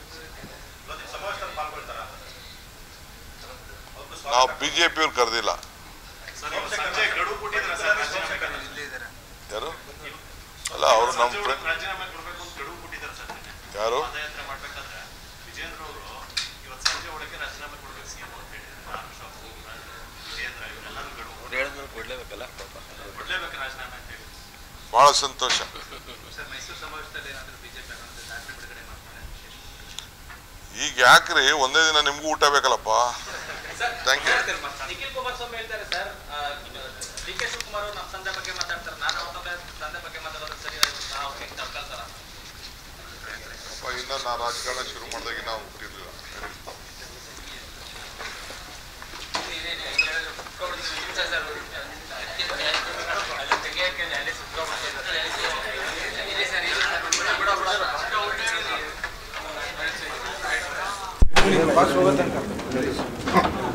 ನಾವು ಬಿ ಜೆ ಪಿಯವ್ರು ಕರೆದಿಲ್ಲ ಸಂಜೆ ಗಡುವು ಕೊಟ್ಟಿದ್ದಾರೆ ಸರ್ ರಾಜೀನಾಮೆ ಯಾರು ಅಲ್ಲ ಅವರು ನಮ್ಮ ಫ್ರೆಂಡ್ ರಾಜೀನಾಮೆ ಕೊಡಬೇಕು ಅಂತ ಗಡುವು ಕೊಟ್ಟಿದ್ದಾರೆ ಸರ್ ನಿನ್ನೆ. ಯಾರು ಪಾದಯಾತ್ರೆ ಮಾಡ್ಬೇಕಾದ್ರೆ ವಿಜೇಂದ್ರ ಅವರು ಇವತ್ತು ಸಂಜೆ ಒಳಗೆ ರಾಜೀನಾಮೆ ಕೊಡ್ಬೇಕು ಸಿಎಂ ಅಂತ ಹೇಳಿದ್ದಾರೆ ನಾನು ಅಶೋಕ್, ವಿಜೇಂದ್ರ ಇವರೆಲ್ಲರೂ ಗಡುವು ಕೊಡ್ಲೇಬೇಕಲ್ಲ ಪಾಪ ಕೊಡ್ಲೇಬೇಕು ರಾಜೀನಾಮೆ ಅಂತ ಹೇಳಿ ಬಹಳ ಸಂತೋಷ ಸರ್ ಮೈಸೂರು ಸಮಾವೇಶದಲ್ಲಿ ಏನಾದರೂ ಬಿಜೆಪಿ ಅನ್ನೋದು ದಾಖಲೆ ಬಿಡುಗಡೆ ಮಾಡ್ತಾರೆ ವಿಶೇಷ ಈಗ ಯಾಕ್ರಿ ಒಂದೇ ದಿನ ನಿಮ್ಗೂ ಊಟ ಬೇಕಲ್ಲಪ್ಪ ಥ್ಯಾಂಕ್ ಯು ನಿಖಿಲ್ ಕುಮಾರಸ್ವಾಮಿ ಹೇಳ್ತಾರೆ ಸರ್ ಡಿ ಕೆ ಶಿವಕುಮಾರ್ ಅವರು ನಮ್ಮ ತಂದೆ ಬಗ್ಗೆ ಮಾತಾಡ್ತಾರೆ ನಾನು ಅವ್ರ ತಂದೆ ಬಗ್ಗೆ ಮಾತಾಡೋದು ಸರಿ ನಾವು ಹೆಂಗೆ ತಪ್ಕೊಳ್ತಾರ ಅಪ್ಪ ಇನ್ನ ನಾ ರಾಜಕಾರಣ ಶುರು ಮಾಡಿದಾಗ ನಾವು ಹುಟ್ಟಿರ್ಲಿಲ್ಲ ಸರ್